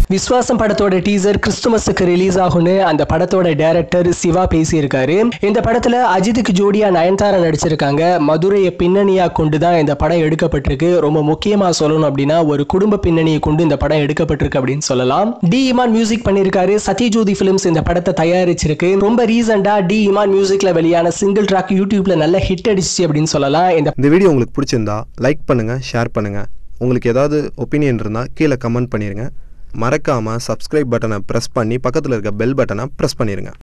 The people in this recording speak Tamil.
விஸ்வாசம் படத்தோட டீசர் கிறிஸ்துமஸுக்கு ரிலீஸ் ஆகும்னு அந்த படத்தோட டைரக்டர் சிவா பேசியிருக்காரு இந்த படத்துல அஜித்துக்கு ஜோடியா நயன்தாரா நடிச்சிருக்காங்க மதுரையை பின்னணியா கொண்டு தான் இந்த படம் எடுக்கப்பட்டிருக்கு ரொம்ப முக்கியமா சொல்லணும் அப்படின்னா ஒரு குடும்ப பின்னணியை கொண்டு இந்த படம் எடுக்கப்பட்டிருக்கு அப்படின்னு சொல்லலாம் டி இமான் மியூசிக் பண்ணியிருக்காரு சத்யஜோதி பிலிம்ஸ் இந்த படத்தை தயாரிச்சிருக்கு ரொம்ப ரீசெண்டா டி இமான் மியூசிக்ல வெளியான சிங்கிள் ட்ராக் யூடியூப்ல நல்ல ஹிட் அடிச்சு அப்படின்னு சொல்லலாம் இந்த இந்த வீடியோ உங்களுக்கு பிடிச்சிருந்தா லைக் பண்ணுங்கள் ஷேர் பண்ணுங்கள் உங்களுக்கு ஏதாவது ஒப்பீனியன் இருந்தால் கீழே கமெண்ட் பண்ணிடுங்க மறக்காமல் சப்ஸ்கிரைப் பட்டனை ப்ரெஸ் பண்ணி பக்கத்தில் இருக்க பெல் பட்டனை ப்ரெஸ் பண்ணிடுங்க